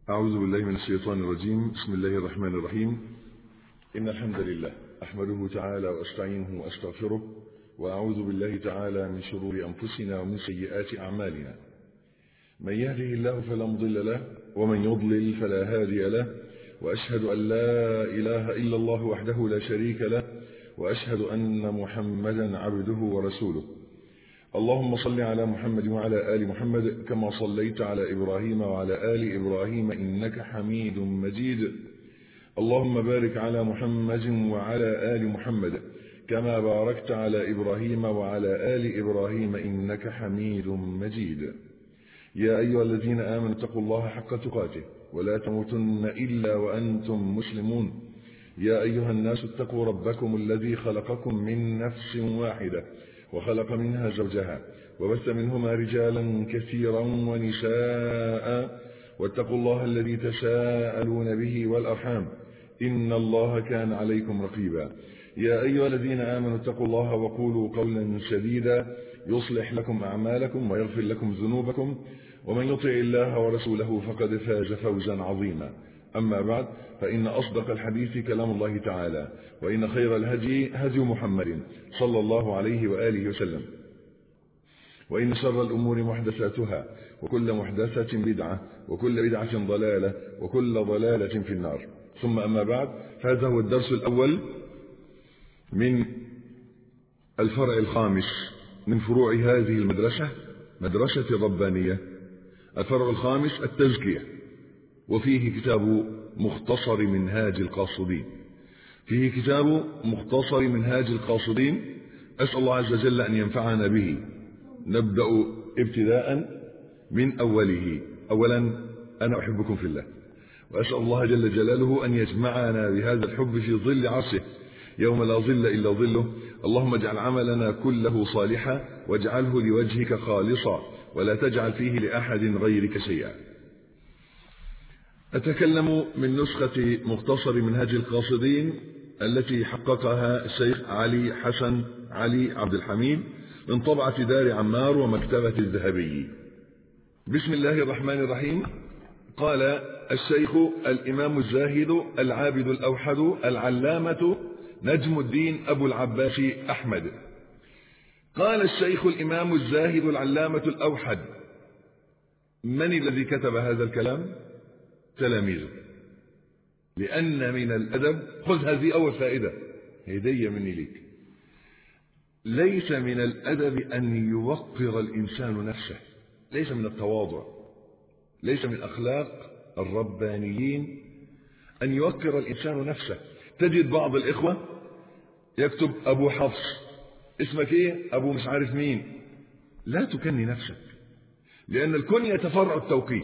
أعوذ بالله من الشيطان الرجيم بسم الله الرحمن الرحيم إن الحمد لله أحمده تعالى وأستعينه وأستغفره وأعوذ بالله تعالى من شرور أنفسنا ومن سيئات أعمالنا من يهده الله فلا مضل له ومن يضلل فلا هادي له وأشهد أن لا إله إلا الله وحده لا شريك له وأشهد أن محمدا عبده ورسوله اللهم صل على محمد وعلى آل محمد كما صليت على إبراهيم وعلى آل إبراهيم إنك حميد مجيد اللهم بارك على محمد وعلى آل محمد كما باركت على إبراهيم وعلى آل إبراهيم إنك حميد مجيد يا أيها الذين آمنوا اتقوا الله حق تقاته ولا تموتن إلا وأنتم مسلمون يا أيها الناس اتقوا ربكم الذي خلقكم من نفس واحدة وخلق منها زوجها وبث منهما رجالا كثيرا ونساء واتقوا الله الذي تساءلون به والأرحام إن الله كان عليكم رقيبا يا أيها الذين آمنوا اتقوا الله وقولوا قولا سديدا يصلح لكم أعمالكم ويغفر لكم ذنوبكم ومن يطع الله ورسوله فقد فاز فوزا عظيما أما بعد فإن أصدق الحديث كلام الله تعالى وإن خير الهدي هدي محمد صلى الله عليه وآله وسلم وإن شر الأمور محدثاتها وكل محدثة بدعة وكل بدعة ضلالة وكل ضلالة في النار ثم أما بعد فهذا هو الدرس الأول من الفرع الخامس من فروع هذه المدرسة مدرسة الربانية الفرع الخامس التزكية وفيه كتاب مختصر منهاج القاصدين فيه كتاب مختصر منهاج القاصدين أسأل الله عز وجل أن ينفعنا به نبدأ ابتداء من أوله أولا أنا أحبكم في الله وأسأل الله جل جلاله أن يجمعنا بهذا الحب في ظل عرشه يوم لا ظل إلا ظله اللهم اجعل عملنا كله صالحا واجعله لوجهك خالصا ولا تجعل فيه لأحد غيرك شيئا أتكلم من نسخة مختصر منهج القاصدين التي حققها الشيخ علي حسن علي عبد الحميد من طبعة دار عمار ومكتبة الذهبي بسم الله الرحمن الرحيم قال الشيخ الإمام الزاهد العابد الأوحد العلامة نجم الدين أبو العباس أحمد قال الشيخ الإمام الزاهد العلامة الأوحد من الذي كتب هذا الكلام تلاميذه لأن من الأدب خذ هذه أول فائدة هدية مني ليك ليس من الأدب أن يوقر الإنسان نفسه ليس من التواضع ليس من أخلاق الربانيين أن يوقر الإنسان نفسه تجد بعض الإخوة يكتب أبو حفص اسمك إيه أبو مش عارف مين لا تكني نفسك لأن الكن يتفرع التوقيت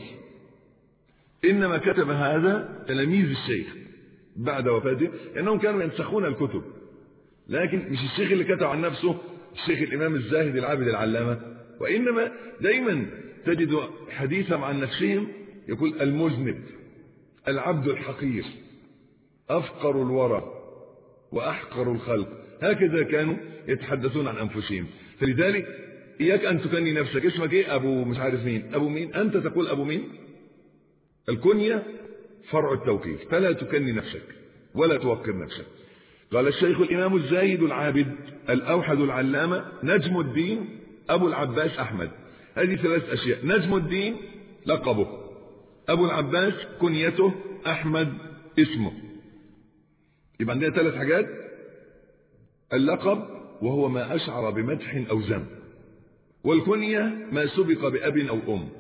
إنما كتب هذا تلاميذ الشيخ بعد وفاته لأنهم كانوا ينسخون الكتب لكن مش الشيخ اللي كتب عن نفسه الشيخ الإمام الزاهد العابد العلامة وإنما دايما تجد حديثا عن نفسهم يقول المذنب العبد الحقير أفقر الورى وأحقر الخلق هكذا كانوا يتحدثون عن أنفسهم فلذلك إياك أن تكني نفسك اسمك إيه أبو مش عارف مين أبو مين أنت تقول أبو مين الكنية فرع التوقيف فلا تكني نفسك ولا توقر نفسك قال الشيخ الإمام الزاهد العابد الأوحد العلامة نجم الدين أبو العباس أحمد هذه ثلاث أشياء نجم الدين لقبه أبو العباس كنيته أحمد اسمه يبقى عندنا ثلاث حاجات اللقب وهو ما أشعر بمدح أو ذم والكنية ما سبق بأب أو أم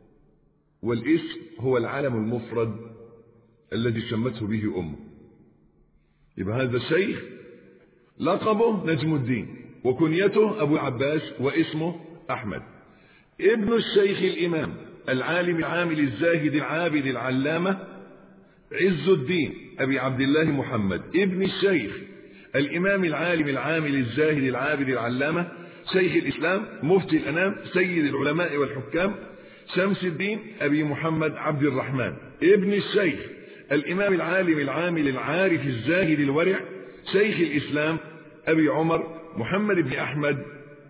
والاسم هو العالم المفرد الذي سمته به أمه يبقى هذا الشيخ لقبه نجم الدين وكنيته أبو العباس واسمه أحمد ابن الشيخ الإمام العالم العامل الزاهد العابد العلامة عز الدين أبي عبد الله محمد ابن الشيخ الإمام العالم العامل الزاهد العابد العلامة شيخ الإسلام مفتي الأنام سيد العلماء والحكام شمس الدين أبي محمد عبد الرحمن ابن الشيخ الإمام العالم العامل العارف الزاهد الورع شيخ الإسلام أبي عمر محمد بن أحمد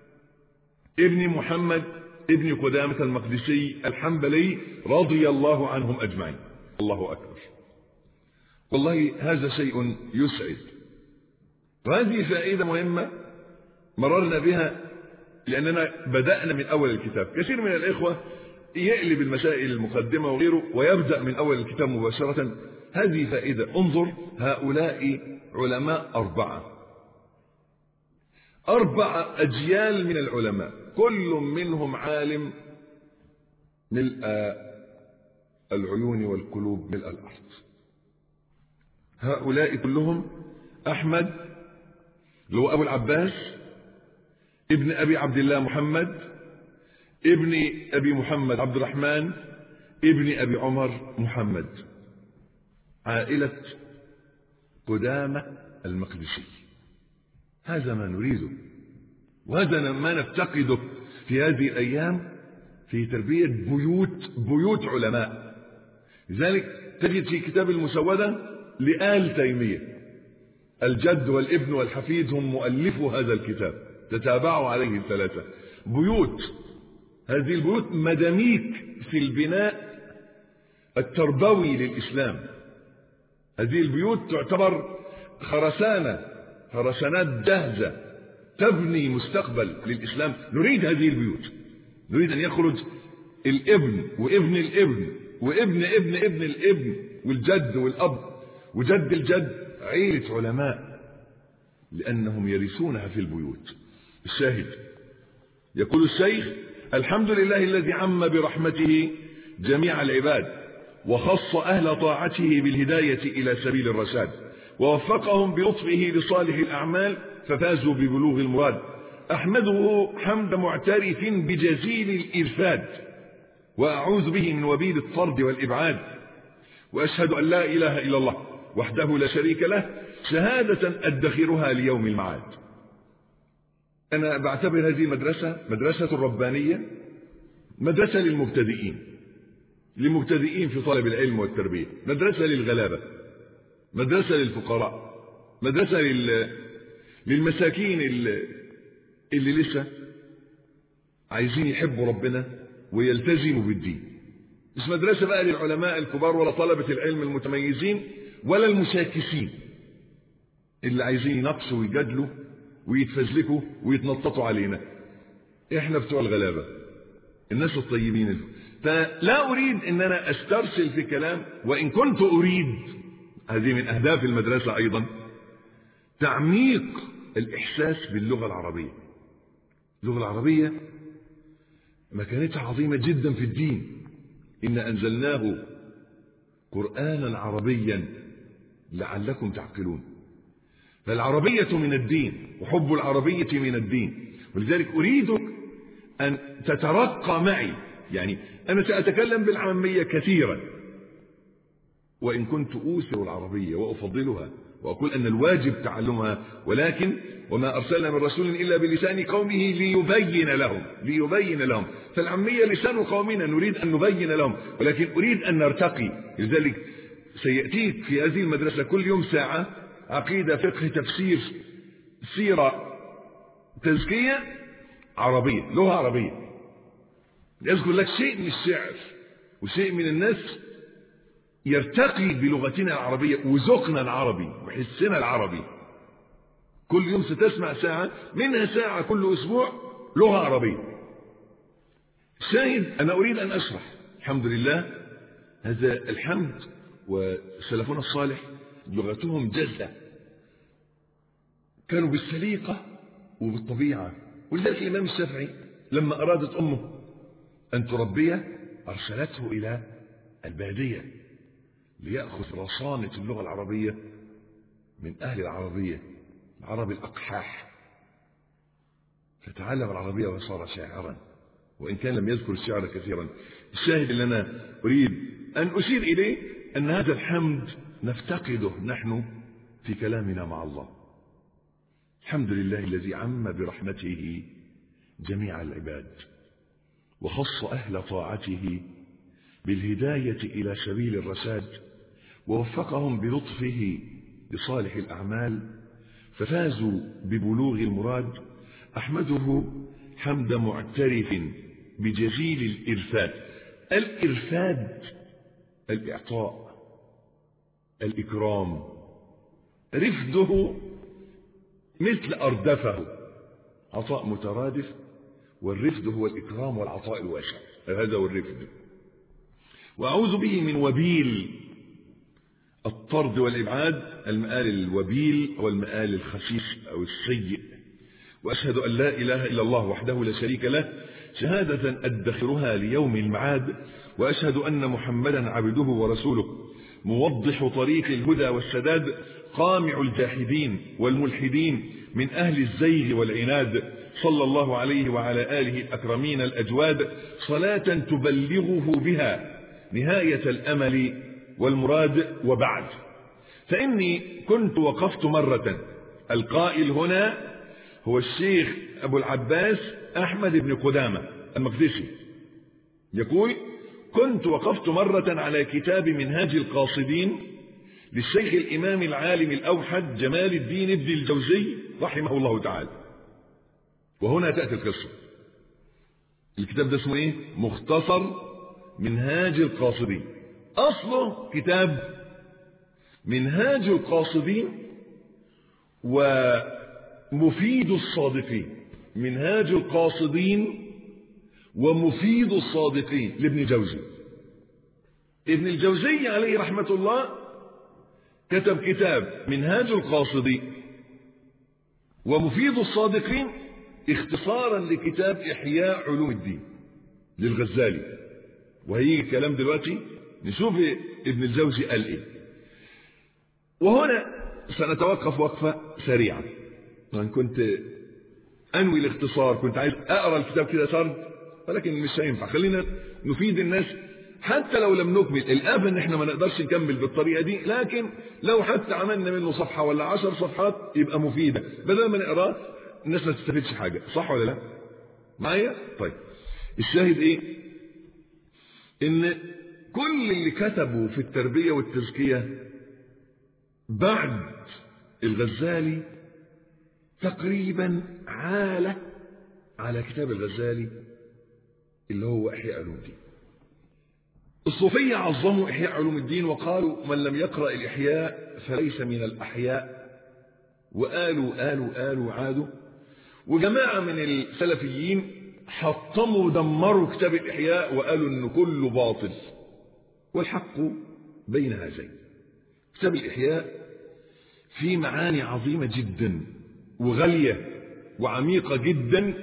ابن محمد ابن قدامة المقدسي الحنبلي رضي الله عنهم أجمعين الله أكبر والله هذا شيء يسعد وهذه فائدة مهمة مررنا بها لأننا بدأنا من أول الكتاب كثير من الإخوة يقلب المسائل المقدمة وغيره ويبدأ من أول الكتاب مباشرة هذه فائدة انظر هؤلاء علماء أربعة أربع أجيال من العلماء كل منهم عالم ملء العيون والقلوب ملء الأرض هؤلاء كلهم أحمد اللي هو أبو العباس ابن أبي عبد الله محمد ابن أبي محمد عبد الرحمن ابن أبي عمر محمد عائلة قدامة المقدسي هذا ما نريده وهذا ما نفتقده في هذه الأيام في تربية بيوت بيوت علماء لذلك تجد في كتاب المسودة لآل تيمية الجد والابن والحفيد هم مؤلفو هذا الكتاب تتابعوا عليه الثلاثة بيوت هذه البيوت مداميك في البناء التربوي للإسلام هذه البيوت تعتبر خرسانة خرسانات جاهزة تبني مستقبل للإسلام نريد هذه البيوت نريد أن يخرج الابن وابن الابن وابن ابن ابن الابن والجد والأب وجد الجد عيلة علماء لأنهم يرثونها في البيوت الشاهد يقول الشيخ الحمد لله الذي عم برحمته جميع العباد وخص أهل طاعته بالهداية إلى سبيل الرشاد ووفقهم بلطفه لصالح الأعمال ففازوا ببلوغ المراد أحمده حمد معترف بجزيل الإرفاد وأعوذ به من وبيل الطرد والإبعاد وأشهد أن لا إله إلا الله وحده لا شريك له شهادة أدخرها ليوم المعاد أنا بعتبر هذه المدرسة مدرسة ربانية مدرسة للمبتدئين للمبتدئين في طلب العلم والتربية مدرسة للغلابة مدرسة للفقراء مدرسة لل... للمساكين اللي, اللي لسه عايزين يحبوا ربنا ويلتزموا بالدين مش مدرسة بقى للعلماء الكبار ولا طلبة العلم المتميزين ولا المشاكسين اللي عايزين ينقصوا ويجادلوا ويتفزلكوا ويتنططوا علينا احنا بتوع الغلابة الناس الطيبين فلا اريد ان انا استرسل في كلام وان كنت اريد هذه من اهداف المدرسة ايضا تعميق الاحساس باللغة العربية اللغة العربية مكانتها عظيمة جدا في الدين إن أنزلناه قرآنا عربيا لعلكم تعقلون فالعربية من الدين وحب العربية من الدين ولذلك أريدك أن تترقى معي يعني أنا سأتكلم بالعامية كثيرا وإن كنت أوثر العربية وأفضلها وأقول أن الواجب تعلمها ولكن وما أرسلنا من رسول إلا بلسان قومه ليبين لهم ليبين لهم فالعامية لسان قومنا نريد أن نبين لهم ولكن أريد أن نرتقي لذلك سيأتيك في هذه المدرسة كل يوم ساعة عقيدة فقه تفسير سيرة تزكية عربية لغة عربية يذكر لك شيء من الشعر وشيء من الناس يرتقي بلغتنا العربية وذوقنا العربي وحسنا العربي كل يوم ستسمع ساعة منها ساعة كل أسبوع لغة عربية شاهد أنا أريد أن أشرح الحمد لله هذا الحمد وسلفنا الصالح لغتهم جزة كانوا بالسليقة وبالطبيعة ولذلك الإمام الشافعي لما أرادت أمه أن تربيه أرسلته إلى البادية ليأخذ رصانة اللغة العربية من أهل العربية العرب الأقحاح فتعلم العربية وصار شاعرا وإن كان لم يذكر الشعر كثيرا الشاهد اللي أنا أريد أن أشير إليه أن هذا الحمد نفتقده نحن في كلامنا مع الله الحمد لله الذي عم برحمته جميع العباد وخص أهل طاعته بالهداية إلى سبيل الرشاد ووفقهم بلطفه لصالح الأعمال ففازوا ببلوغ المراد أحمده حمد معترف بجزيل الإرفاد الإرفاد الإعطاء الإكرام رفده مثل أردفه عطاء مترادف والرفد هو الإكرام والعطاء الواسع هذا هو الرفد وأعوذ به من وبيل الطرد والإبعاد المآل الوبيل والمآل الخفيف أو السيء وأشهد أن لا إله إلا الله وحده لا شريك له شهادة أدخرها ليوم المعاد وأشهد أن محمدا عبده ورسوله موضح طريق الهدى والسداد قامع الجاحدين والملحدين من أهل الزيغ والعناد صلى الله عليه وعلى آله الأكرمين الأجواد صلاة تبلغه بها نهاية الأمل والمراد وبعد فإني كنت وقفت مرة القائل هنا هو الشيخ أبو العباس أحمد بن قدامة المقدسي يقول كنت وقفت مرة على كتاب منهاج القاصدين للشيخ الإمام العالم الأوحد جمال الدين ابن الجوزي رحمه الله تعالى وهنا تأتي القصة الكتاب ده اسمه ايه مختصر منهاج القاصدين أصله كتاب منهاج القاصدين ومفيد الصادقين منهاج القاصدين ومفيد الصادقين لابن جوزي ابن الجوزي عليه رحمة الله كتب كتاب منهاج القاصدين ومفيد الصادقين اختصارا لكتاب إحياء علوم الدين للغزالي وهيجي الكلام دلوقتي نشوف ابن الجوزي قال ايه وهنا سنتوقف وقفة سريعة أنا كنت أنوي الاختصار كنت عايز أقرأ الكتاب كده سرد ولكن مش هينفع خلينا نفيد الناس حتى لو لم نكمل الآب ان احنا ما نقدرش نكمل بالطريقة دي لكن لو حتى عملنا منه صفحة ولا عشر صفحات يبقى مفيدة بدل ما نقراه الناس ما تستفيدش حاجة صح ولا لا معايا طيب الشاهد ايه ان كل اللي كتبوا في التربية والتزكية بعد الغزالي تقريبا عالة على كتاب الغزالي اللي هو إحياء علوم الدين الصوفية عظموا إحياء علوم الدين وقالوا من لم يقرأ الإحياء فليس من الأحياء وقالوا قالوا قالوا عادوا وجماعة من السلفيين حطموا ودمروا كتاب الإحياء وقالوا إنه كله باطل والحق بين هذين كتاب الإحياء فيه معاني عظيمة جدا وغالية وعميقة جدا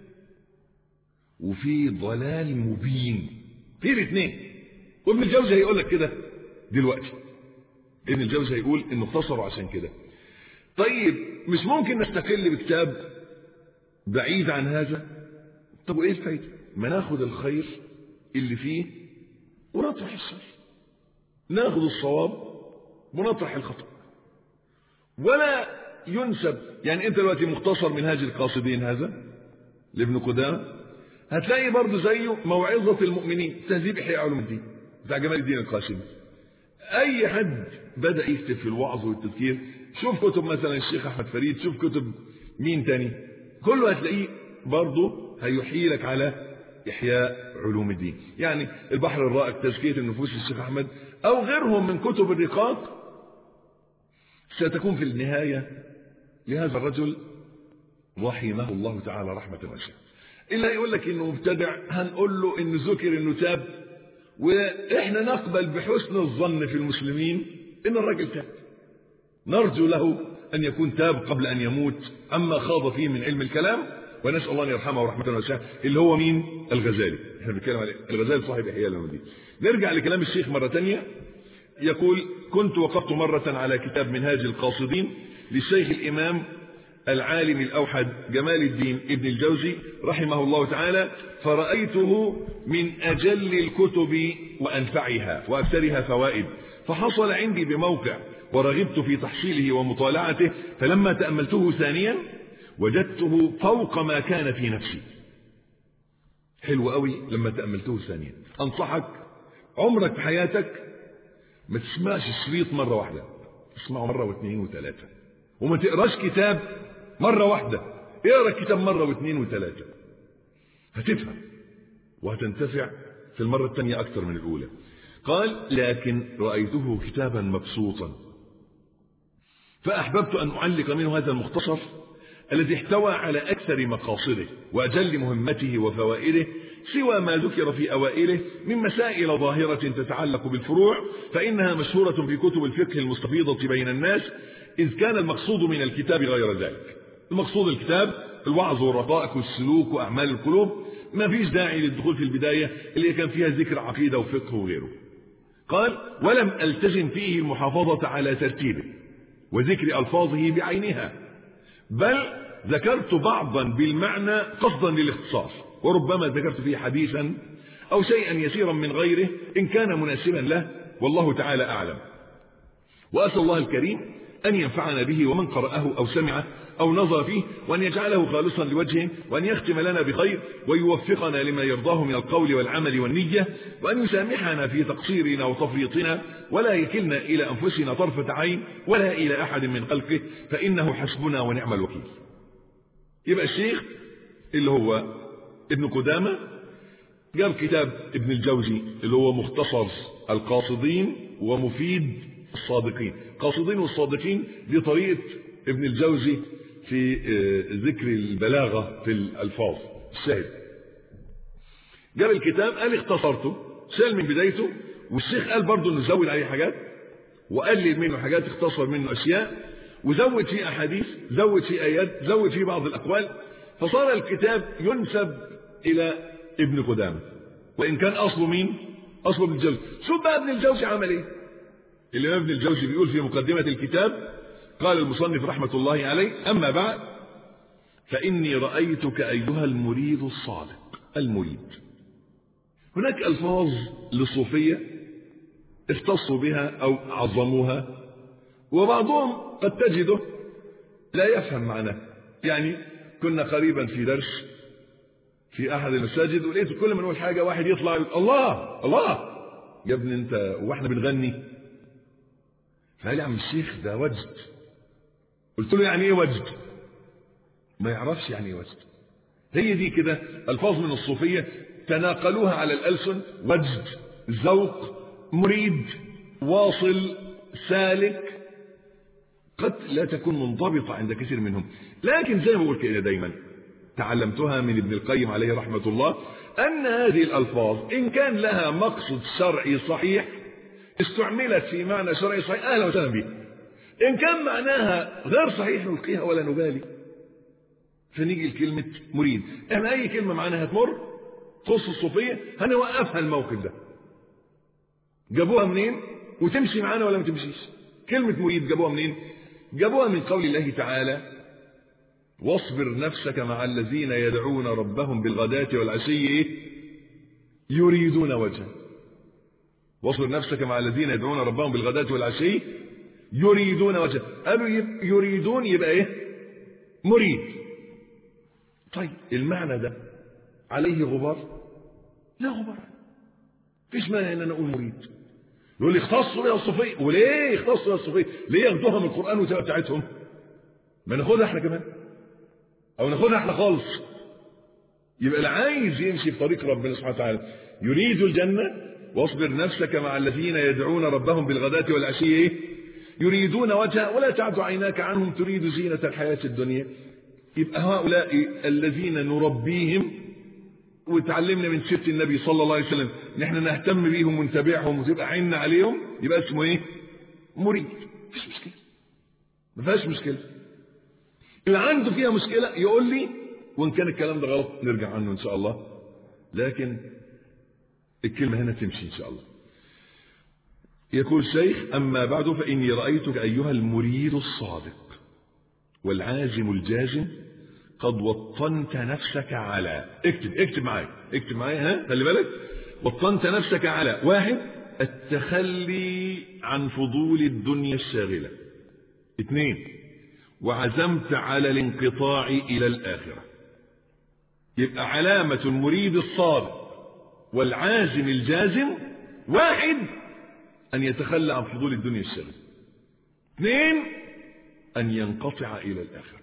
وفي ضلال مبين في الاثنين وابن الجوزي هيقول لك كده دلوقتي ابن الجوزي هيقول انه اختصروا عشان كده طيب مش ممكن نستقل بكتاب بعيد عن هذا طب وايه الفايده ما ناخد الخير اللي فيه ونطرح الشر ناخد الصواب ونطرح الخطأ ولا ينسب يعني انت دلوقتي مختصر منهاج القاصدين هذا لابن قدام هتلاقي برضه زيه موعظة المؤمنين تهذيب إحياء علوم الدين بتاع جمال الدين القاسمي أي حد بدأ يكتب في الوعظ والتذكير شوف كتب مثلا الشيخ أحمد فريد شوف كتب مين تاني كله هتلاقيه برضه هيحيلك على إحياء علوم الدين يعني البحر الرائق تزكية النفوس الشيخ أحمد أو غيرهم من كتب الرقاق ستكون في النهاية لهذا الرجل رحمه الله تعالى رحمة واسعة إلا يقول لك إنه مبتدع هنقول له إنه ذكر إنه تاب وإحنا نقبل بحسن الظن في المسلمين إن الرجل تاب نرجو له أن يكون تاب قبل أن يموت أما خاض فيه من علم الكلام ونسأل الله أن يرحمه رحمة واسعة اللي هو مين الغزالي احنا بنتكلم عليه الغزالي صاحب إحياء العلوم نرجع لكلام الشيخ مرة تانية يقول كنت وقفت مرة على كتاب منهاج القاصدين للشيخ الإمام العالم الأوحد جمال الدين ابن الجوزي رحمه الله تعالى فرأيته من أجل الكتب وأنفعها وأكثرها فوائد فحصل عندي بموقع ورغبت في تحصيله ومطالعته فلما تأملته ثانيا وجدته فوق ما كان في نفسي حلو قوي لما تأملته ثانيا أنصحك عمرك في حياتك ما تسمعش الشريط مرة واحدة اسمعه مرة واثنين وثلاثة وما تقراش كتاب مرة واحدة اقرا الكتاب مرة واثنين وثلاثة هتفهم وهتنتفع في المرة الثانية أكثر من الأولى قال لكن رأيته كتابا مبسوطا فأحببت أن أعلق منه هذا المختصر الذي احتوى على أكثر مقاصده وأجل مهمته وفوائده سوى ما ذكر في أوائله من مسائل ظاهرة تتعلق بالفروع فإنها مشهورة في كتب الفقه المستفيضة بين الناس إذ كان المقصود من الكتاب غير ذلك المقصود الكتاب الوعظ والرقائق والسلوك وأعمال القلوب ما فيش داعي للدخول في البداية اللي كان فيها ذكر عقيدة وفقه وغيره قال ولم ألتزم فيه المحافظة على ترتيبه وذكر ألفاظه بعينها بل ذكرت بعضا بالمعنى قصدا للاختصار وربما ذكرت فيه حديثا أو شيئا يسيرا من غيره إن كان مناسبا له والله تعالى أعلم وأسأل الله الكريم أن ينفعنا به ومن قرأه أو سمعه أو نظر فيه وأن يجعله خالصا لوجهه وأن يختم لنا بخير ويوفقنا لما يرضاه من القول والعمل والنية وأن يسامحنا في تقصيرنا وتفريطنا ولا يكلنا إلى أنفسنا طرفة عين ولا إلى أحد من خلقه فإنه حسبنا ونعم الوكيل يبقى الشيخ اللي هو ابن قدامة جاب كتاب ابن الجوزي اللي هو مختصر القاصدين ومفيد الصادقين قاصدين والصادقين دي طريقة ابن الجوزي في ذكر البلاغة في الألفاظ الشاهد جاب الكتاب قال اختصرته شال من بدايته والشيخ قال برضه انه زود عليه حاجات وقلل منه حاجات اختصر منه اشياء وزود فيه احاديث زود فيه ايات زود فيه بعض الاقوال فصار الكتاب ينسب الى ابن قدامه وان كان اصله مين اصله ابن الجوزي شوف بقى ابن الجوزي عمل ايه الامام ابن الجوزي بيقول في مقدمه الكتاب قال المصنف رحمه الله عليه اما بعد فاني رايتك ايها المريد الصادق المريد هناك الفاظ للصوفيه اختصوا بها او عظموها وبعضهم قد تجده لا يفهم معناه يعني كنا قريبا في درس في احد المساجد ولقيت كل ما نقول حاجه واحد يطلع يقول الله الله يا ابني انت واحنا بنغني فقال يا عم الشيخ ده وجد قلت له يعني ايه وجد ما يعرفش يعني ايه وجد هي دي كده الفاظ من الصوفيه تناقلوها على الالسن وجد ذوق مريد واصل سالك قد لا تكون منضبطة عند كثير منهم لكن زي ما بقول كده دايما تعلمتها من ابن القيم عليه رحمة الله أن هذه الألفاظ إن كان لها مقصد شرعي صحيح استعملت في معنى شرعي صحيح أهلا وسهلا به إن كان معناها غير صحيح نلقيها ولا نبالي فنيجي لكلمة مريد احنا أي كلمة معناها تمر تخص الصوفية هنوقفها الموقف ده جابوها منين وتمشي معانا ولا ما تمشيش كلمة مريد جابوها منين جابوها من قول الله تعالى واصبر نفسك مع الذين يدعون ربهم بالغداة والعشي إيه؟ يريدون وجهه واصبر نفسك مع الذين يدعون ربهم بالغداة والعشي يريدون وجهه قالوا يريدون يبقى ايه مريد طيب المعنى ده عليه غبار لا غبار فيش مانع ان انا اقول مريد يقول لي اختصوا بها الصوفيه وليه اختصوا بها الصوفيه ليه ياخدوها من القران وتبقى بتاعتهم ما ناخدها احنا كمان او ناخدها احنا خالص يبقى اللي عايز يمشي في طريق ربنا سبحانه وتعالى يريد الجنه واصبر نفسك مع الذين يدعون ربهم بالغداة والعشي ايه يريدون وجهه ولا تعد عيناك عنهم تريد زينة الحياة الدنيا يبقى هؤلاء الذين نربيهم وتعلمنا من سيره النبي صلى الله عليه وسلم ان احنا نهتم بيهم ونتابعهم وتبقى عيننا عليهم يبقى اسمه ايه مريد مفيش مشكله ما فيهاش مشكله اللي عنده فيها مشكله يقول لي وان كان الكلام ده غلط نرجع عنه ان شاء الله لكن الكلمه هنا تمشي ان شاء الله يقول الشيخ اما بعد فاني رايتك ايها المريد الصادق والعازم الجازم قد وطنت نفسك على اكتب اكتب معايا اكتب معايا ها خلي بالك وطنت نفسك على واحد التخلي عن فضول الدنيا الشاغلة اثنين وعزمت على الانقطاع إلى الآخرة يبقى علامة المريد الصادق والعازم الجازم واحد أن يتخلى عن فضول الدنيا الشاغلة اثنين أن ينقطع إلى الآخرة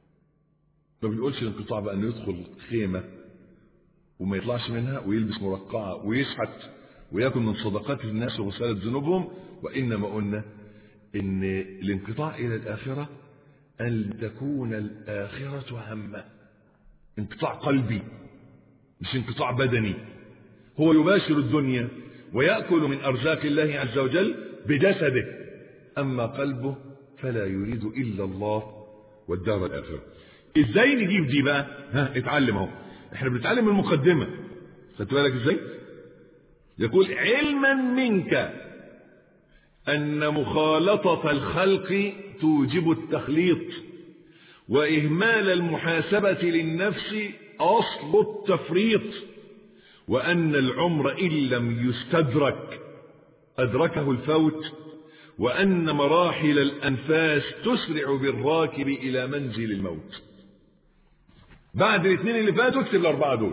ما بنقولش الانقطاع بقى انه يدخل خيمة وما يطلعش منها ويلبس مرقعة ويشحت ويكن من صدقات الناس وغسالة ذنوبهم وإنما قلنا إن الانقطاع إلى الآخرة أن تكون الآخرة همه انقطاع قلبي مش انقطاع بدني هو يباشر الدنيا ويأكل من أرزاق الله عز وجل بجسده أما قلبه فلا يريد إلا الله والدار الآخرة إزاي نجيب دي بقى ها اتعلم اهو احنا بنتعلم المقدمة خدت بالك ازاي يقول علما منك أن مخالطة الخلق توجب التخليط وإهمال المحاسبة للنفس أصل التفريط وأن العمر إن لم يستدرك أدركه الفوت وأن مراحل الأنفاس تسرع بالراكب إلى منزل الموت بعد الاثنين اللي فاتوا اكتب الأربعة دول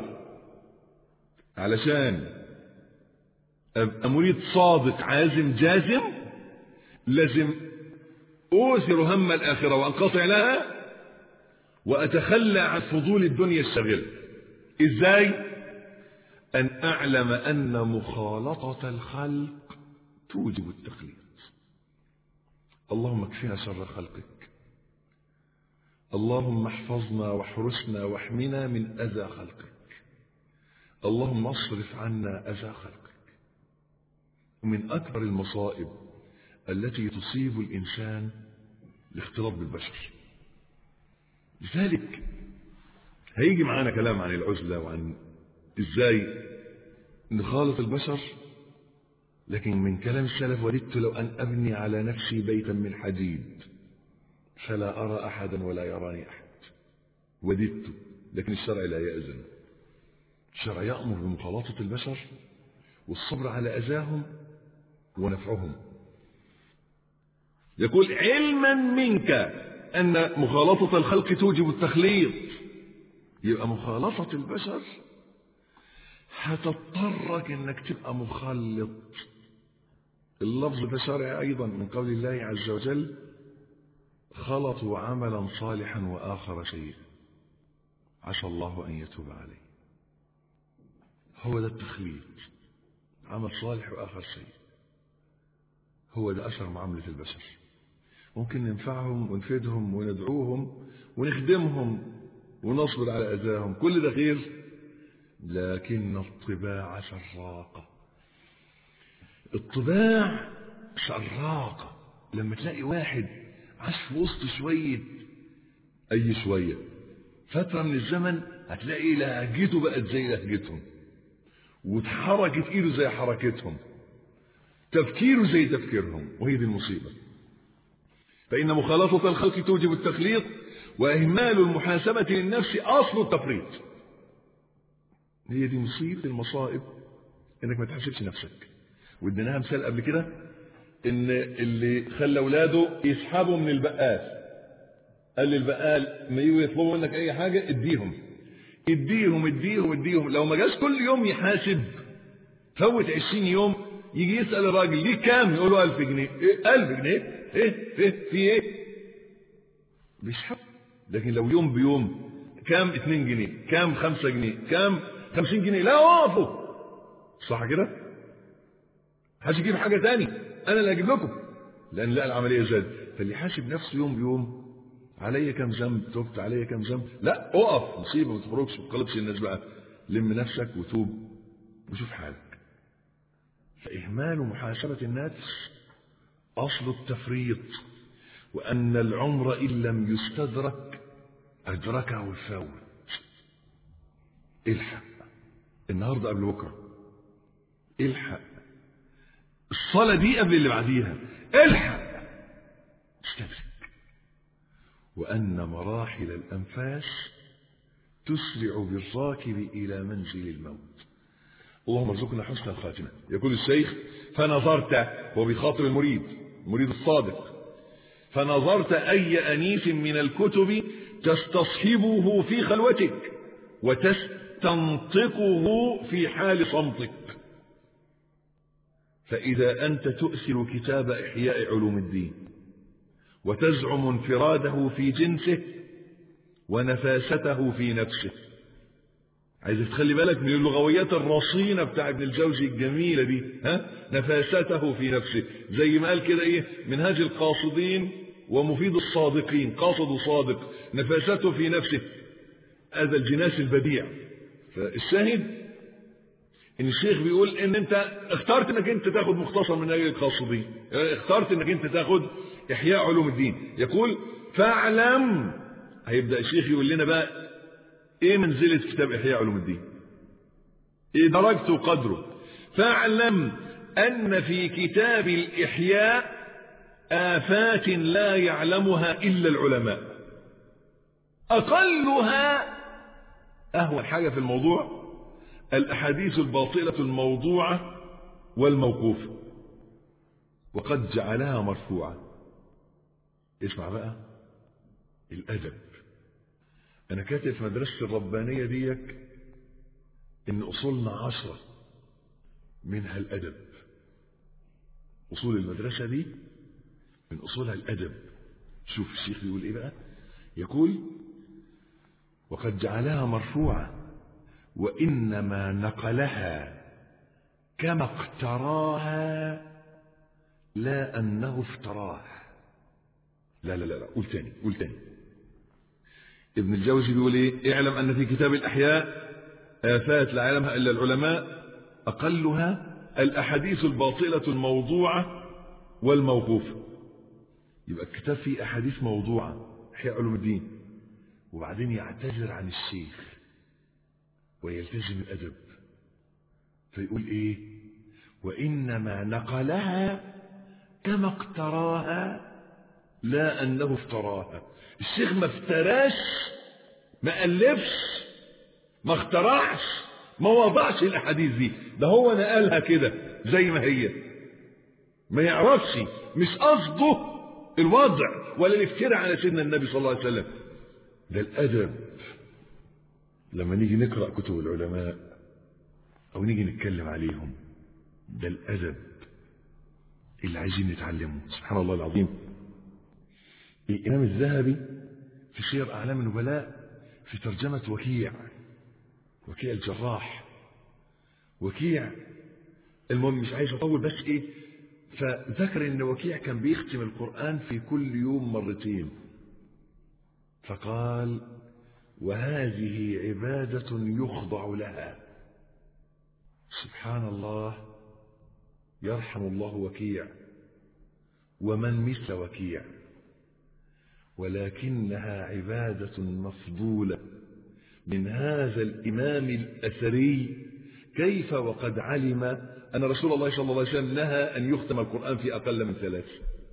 علشان أبقى مريد صادق عازم جازم لازم أوثر هم الآخرة وأنقطع لها وأتخلى عن فضول الدنيا الشاغلة إزاي؟ أن أعلم أن مخالطة الخلق توجب التقليد اللهم اكفنا شر خلقك اللهم احفظنا واحرسنا واحمنا من أذى خلقك اللهم اصرف عنا أذى خلقك ومن أكبر المصائب التي تصيب الإنسان الاختلاط بالبشر لذلك هيجي معانا كلام عن العزلة وعن ازاي نخالط البشر لكن من كلام السلف وددت لو أن أبني على نفسي بيتا من حديد فلا أرى أحدا ولا يراني أحد وددت لكن الشرع لا يأذن الشرع يأمر بمخالطة البشر والصبر على أذاهم ونفعهم يقول علما منك أن مخالطة الخلق توجب التخليط يبقى مخالطة البشر هتضطرك انك تبقى مخلط اللفظ ده شرعي ايضا من قول الله عز وجل خلطوا عملا صالحا واخر سيئا عسى الله ان يتوب عليه هو ده التخليط عمل صالح واخر سيء هو ده اثر معامله البشر ممكن ننفعهم ونفيدهم وندعوهم ونخدمهم ونصبر على اذاهم كل ده خير لكن الطباع شراقة الطباع شراقة لما تلاقي واحد عاش في وسط شوية أي شوية فترة من الزمن هتلاقي لهجته بقت زي لهجتهم واتحركت ايده زي حركتهم تفكيره زي تفكيرهم وهي دي المصيبة فإن مخالطة الخلق توجب التخليط وإهمال المحاسبة للنفس أصل التفريط هي دي مصيبة المصائب انك ما تحاسبش نفسك واديناها مثال قبل كده ان اللي خلى اولاده يسحبوا من البقال قال للبقال ما يجوا يطلبوا منك اي حاجه اديهم اديهم اديهم اديهم لو ما جاش كل يوم يحاسب فوت 20 يوم يجي يسال الراجل ليه كام يقول له 1000 جنيه ايه 1000 جنيه ايه ايه في ايه بيسحب لكن لو يوم بيوم كام 2 جنيه كام 5 جنيه كام 50 جنيه لا وقفوا صح كده محدش يجيب حاجه تاني انا اللي هجيب لكم لان لا العمليه زادت فاللي حاسب نفسه يوم بيوم عليا كام ذنب تبت عليا كام ذنب لا اقف مصيبه ما تخرجش ما تقلبش الناس بقى لم نفسك وتوب وشوف حالك فاهمال محاسبه النفس اصل التفريط وان العمر ان لم يستدرك ادركه الفوت الحق النهارده قبل بكره الحق الصلاه دي قبل اللي بعديها الحق استدرك وان مراحل الانفاس تسرع بالراكب الى منزل الموت اللهم ارزقنا حسن الخاتمه يقول الشيخ فنظرت هو بخاطر المريد المريد الصادق فنظرت اي انيس من الكتب تستصحبه في خلوتك وتستنطقه في حال صمتك فإذا أنت تؤثر كتاب إحياء علوم الدين وتزعم انفراده في جنسه ونفاسته في نفسه عايزك تخلي بالك من اللغويات الرصينة بتاع ابن الجوزي الجميلة دي ها نفاسته في نفسه زي ما قال كده ايه منهاج القاصدين ومفيد الصادقين قاصد وصادق نفاسته في نفسه هذا الجناس البديع فالشاهد ان الشيخ بيقول ان انت اخترت انك انت تاخد مختصر من اجل القاصدين اخترت انك انت تاخد احياء علوم الدين يقول فاعلم هيبدا الشيخ يقول لنا بقى ايه منزله كتاب احياء علوم الدين ايه درجته وقدره فاعلم ان في كتاب الاحياء آفات لا يعلمها إلا العلماء أقلها أهون حاجة في الموضوع الأحاديث الباطلة الموضوعة والموقوفة وقد جعلها مرفوعة اسمع بقى الأدب أنا كاتب في مدرسة الربانية ديك إن أصولنا عشرة منها الأدب أصول المدرسة دي من أصولها الأدب شوف الشيخ بيقول إيه بقى يقول وقد جعلها مرفوعة وإنما نقلها كما اقتراها لا أنه افتراها لا لا لا لا قول تاني قول تاني ابن الجوزي بيقول ايه اعلم ان في كتاب الاحياء افات لا يعلمها الا العلماء اقلها الاحاديث الباطله الموضوعه والموقوفه يبقى الكتاب فيه احاديث موضوعه احياء علوم الدين وبعدين يعتذر عن الشيخ ويلتزم الادب فيقول ايه وانما نقلها كما اقتراها لا انه افتراها الشيخ ما افتراش ما الفش ما اخترعش ما وضعش الاحاديث دي ده هو نقلها كده زي ما هي ما يعرفش مش قصده الوضع ولا الافتراء على سيدنا النبي صلى الله عليه وسلم ده الادب لما نيجي نقرا كتب العلماء او نيجي نتكلم عليهم ده الادب اللي عايزين نتعلمه سبحان الله العظيم الإمام الذهبي في سير أعلام النبلاء في ترجمة وكيع وكيع الجراح وكيع المهم مش عايز أطول بس إيه فذكر إن وكيع كان بيختم القرآن في كل يوم مرتين فقال وهذه عبادة يخضع لها سبحان الله يرحم الله وكيع ومن مثل وكيع ولكنها عبادة مفضولة من هذا الإمام الأثري كيف وقد علم أن رسول الله صلى الله عليه وسلم نهى أن يختم القرآن في أقل من ثلاث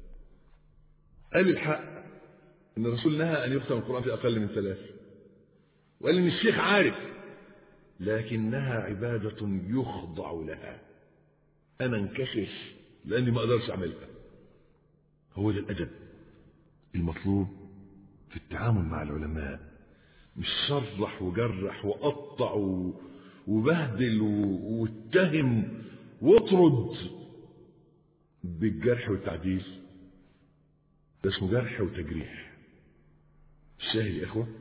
قال الحق أن الرسول نهى أن يختم القرآن في أقل من ثلاث وقال إن الشيخ عارف لكنها عبادة يخضع لها أنا انكشف لأني ما أقدرش أعملها هو ده الأدب المطلوب في التعامل مع العلماء مش صرح وجرح وقطع وبهدل واتهم واطرد بالجرح والتعديل ده اسمه جرح وتجريح الشاهد يا اخوه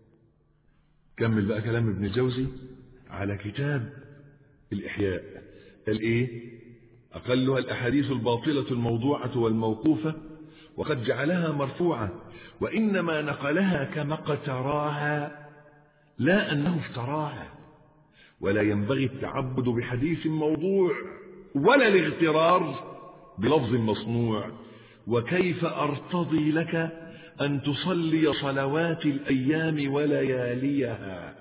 كمل بقى كلام ابن الجوزي على كتاب الاحياء قال ايه اقلها الاحاديث الباطله الموضوعه والموقوفه وقد جعلها مرفوعة وإنما نقلها كما اقتراها لا أنه افتراها ولا ينبغي التعبد بحديث موضوع ولا الاغترار بلفظ مصنوع وكيف أرتضي لك أن تصلي صلوات الأيام ولياليها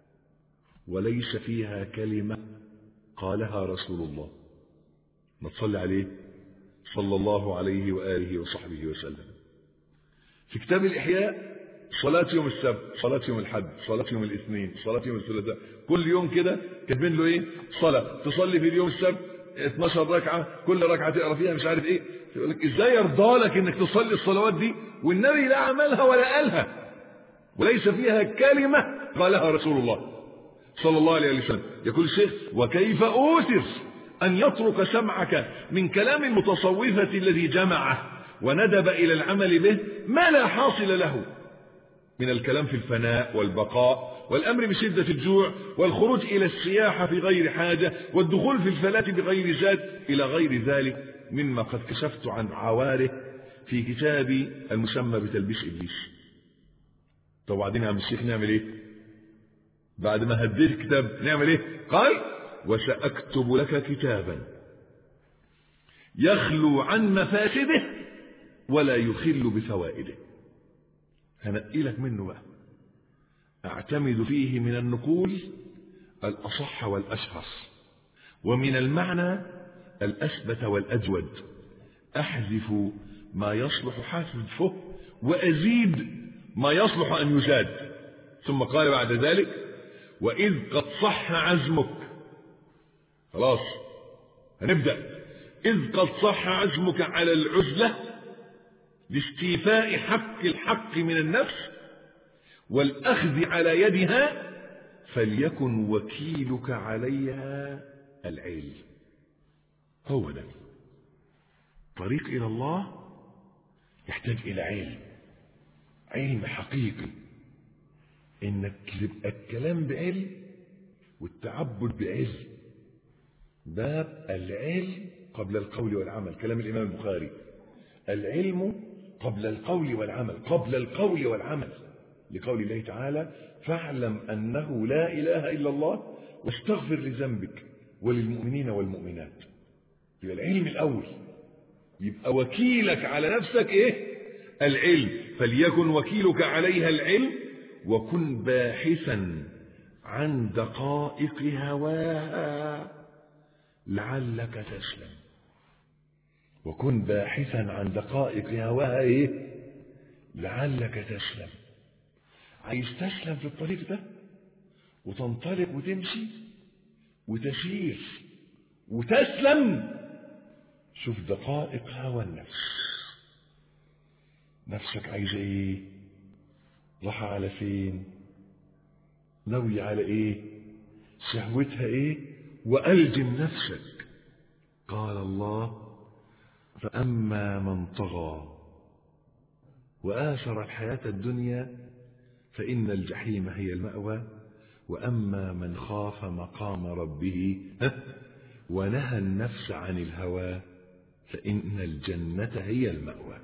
وليس فيها كلمة قالها رسول الله ما تصلي عليه صلى الله عليه وآله وصحبه وسلم في كتاب الإحياء صلاة يوم السبت صلاة يوم الحد صلاة يوم الاثنين صلاة يوم الثلاثاء كل يوم كده كاتبين له ايه صلاة تصلي في اليوم السبت 12 ركعة كل ركعة تقرا فيها مش عارف ايه يقول لك ازاي يرضى لك انك تصلي الصلوات دي والنبي لا عملها ولا قالها وليس فيها كلمة قالها رسول الله صلى الله عليه وسلم يقول الشيخ وكيف أوثر أن يترك سمعك من كلام المتصوفة الذي جمعه وندب إلى العمل به ما لا حاصل له من الكلام في الفناء والبقاء والأمر بشدة الجوع والخروج إلى السياحة في غير حاجة والدخول في الفلاة بغير زاد إلى غير ذلك مما قد كشفت عن عواره في كتابي المسمى بتلبيس إبليس طب وبعدين يا عم الشيخ نعمل ايه بعد ما هديت الكتاب نعمل ايه قال وسأكتب لك كتابا يخلو عن مفاسده ولا يخل بفوائده هنقي لك منه بقى اعتمد فيه من النقول الأصح والأشخص ومن المعنى الأثبت والأجود أحذف ما يصلح حذفه وأزيد ما يصلح أن يزاد ثم قال بعد ذلك وإذ قد صح عزمك خلاص هنبدأ إذ قد صح عزمك على العزلة لاستيفاء حق الحق من النفس والأخذ على يدها فليكن وكيلك عليها العلم هو ده طريق إلى الله يحتاج إلى علم علم حقيقي إنك تبقى الكلام بعلم والتعبد بعلم باب العلم قبل القول والعمل كلام الإمام البخاري العلم قبل القول والعمل قبل القول والعمل لقول الله تعالى فاعلم أنه لا إله إلا الله واستغفر لذنبك وللمؤمنين والمؤمنات يبقى العلم الأول يبقى وكيلك على نفسك إيه العلم فليكن وكيلك عليها العلم وكن باحثا عن دقائق هواها لعلك تسلم وكن باحثا عن دقائق هواها ايه لعلك تسلم عايز تسلم في الطريق ده وتنطلق وتمشي وتسير وتسلم شوف دقائق هوى النفس نفسك عايزه ايه راح على فين ناوي على ايه شهوتها ايه والجم نفسك قال الله فاما من طغى واثر الحياه الدنيا فان الجحيم هي الماوى واما من خاف مقام ربه ونهى النفس عن الهوى فان الجنه هي الماوى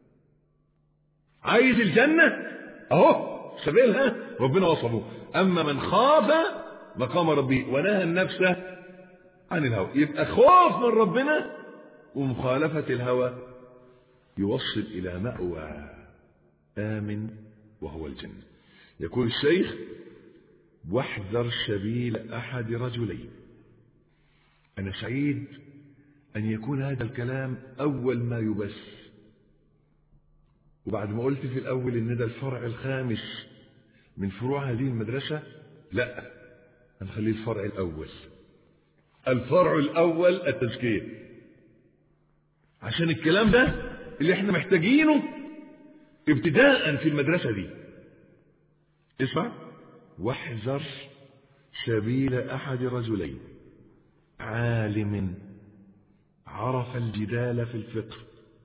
عايز الجنة اهو سبيلها ربنا وصفه اما من خاف مقام ربه ونهى النفس عن الهوى يبقى خوف من ربنا ومخالفة الهوى يوصل الى مأوى آمن وهو الجنة يقول الشيخ واحذر سبيل أحد رجلين أنا سعيد أن يكون هذا الكلام أول ما يبث وبعد ما قلت في الأول إن ده الفرع الخامس من فروع هذه المدرسة لا هنخليه الفرع الأول الفرع الأول التزكية عشان الكلام ده اللي احنا محتاجينه ابتداء في المدرسة دي اسمع واحذر سبيل أحد رجلين عالم عرف الجدال في الفقه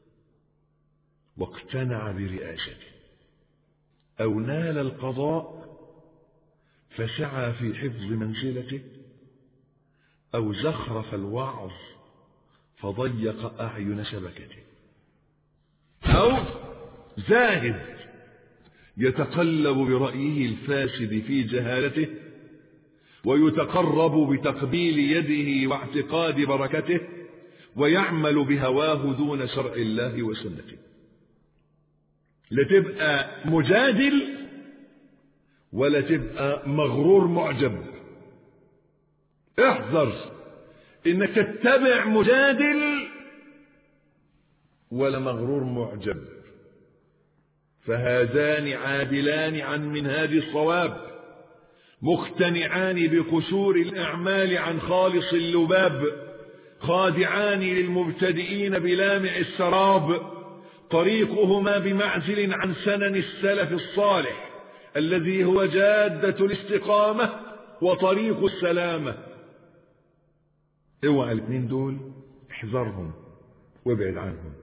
واقتنع برئاسته أو نال القضاء فسعى في حفظ منزلته أو زخرف الوعظ فضيق أعين شبكته أو زاهد يتقلب برأيه الفاسد في جهالته ويتقرب بتقبيل يده واعتقاد بركته ويعمل بهواه دون شرع الله وسنته لا تبقى مجادل ولا تبقى مغرور معجب احذر انك تتبع مجادل ولا مغرور معجب فهذان عادلان عن منهاج الصواب مقتنعان بقشور الأعمال عن خالص اللباب خادعان للمبتدئين بلامع السراب طريقهما بمعزل عن سنن السلف الصالح الذي هو جادة الاستقامة وطريق السلامة اوعى الاثنين دول احذرهم وابعد عنهم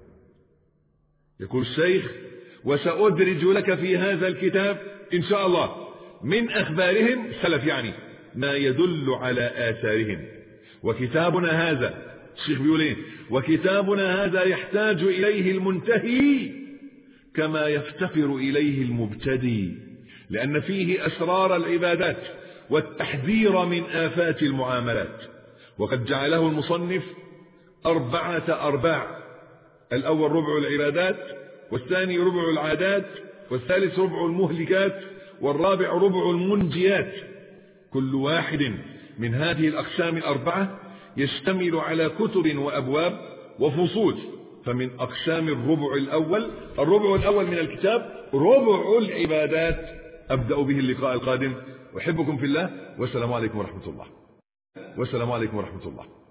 يقول الشيخ وسأدرج لك في هذا الكتاب إن شاء الله من أخبارهم سلف يعني ما يدل على آثارهم وكتابنا هذا الشيخ بيقول ايه وكتابنا هذا يحتاج إليه المنتهي كما يفتقر إليه المبتدي لأن فيه أسرار العبادات والتحذير من آفات المعاملات وقد جعله المصنف أربعة أرباع الأول ربع العبادات والثاني ربع العادات والثالث ربع المهلكات والرابع ربع المنجيات كل واحد من هذه الأقسام الأربعة يشتمل على كتب وأبواب وفصول فمن أقسام الربع الأول الربع الأول من الكتاب ربع العبادات أبدأ به اللقاء القادم أحبكم في الله والسلام عليكم ورحمة الله والسلام عليكم ورحمة الله